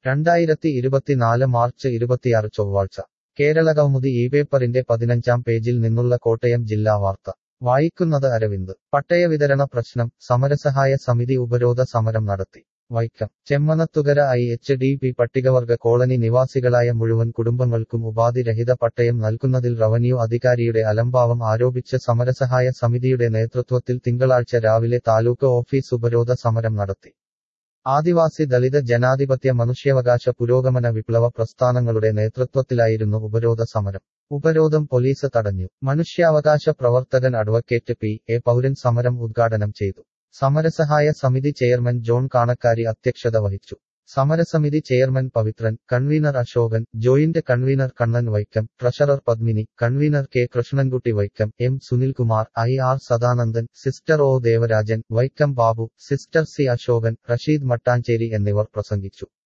രണ്ടായിരത്തി ഇരുപത്തിനാല് മാർച്ച് ഇരുപത്തിയാറ് ചൊവ്വാഴ്ച കേരള കൗമുദി ഈ പേപ്പറിന്റെ പതിനഞ്ചാം പേജിൽ നിന്നുള്ള കോട്ടയം ജില്ലാ വാർത്ത വായിക്കുന്നത് അരവിന്ദ് പട്ടയ വിതരണ പ്രശ്നം സമരസഹായ സമിതി ഉപരോധ സമരം നടത്തി Vaikom Chemmanathukara I H D P പട്ടികവർഗ കോളനി നിവാസികളായ മുഴുവൻ കുടുംബങ്ങൾക്കും ഉപാധിരഹിത പട്ടയം നൽകുന്നതിൽ റവന്യൂ അധികാരിയുടെ അലംഭാവം ആരോപിച്ച് സമരസഹായ സമിതിയുടെ നേതൃത്വത്തിൽ തിങ്കളാഴ്ച രാവിലെ താലൂക്ക് ഓഫീസ് ഉപരോധ സമരം നടത്തി ആദിവാസി ദളിത് ജനാധിപത്യ മനുഷ്യാവകാശ പുരോഗമന വിപ്ലവ പ്രസ്ഥാനങ്ങളുടെ നേതൃത്വത്തിലായിരുന്നു ഉപരോധ സമരം ഉപരോധം പോലീസ് തടഞ്ഞു മനുഷ്യാവകാശ പ്രവർത്തകൻ അഡ്വക്കേറ്റ് പി എ പൗരൻ സമരം ഉദ്ഘാടനം ചെയ്തു സമരസഹായ സമിതി ചെയർമാൻ ജോൺ കാണക്കാരി അധ്യക്ഷത വഹിച്ചു സമരസമിതി chairman Pavithran convener Ashokan joint convener Kannan Vaikom treasurer Padmini convener K Krishnankutty Vaikom M Sunilkumar I R Sadanandan sister O Devarajan Vaikom Babu sister C Ashokan Rasheed Mattancherry എന്നിവർ പ്രസംഗിച്ചു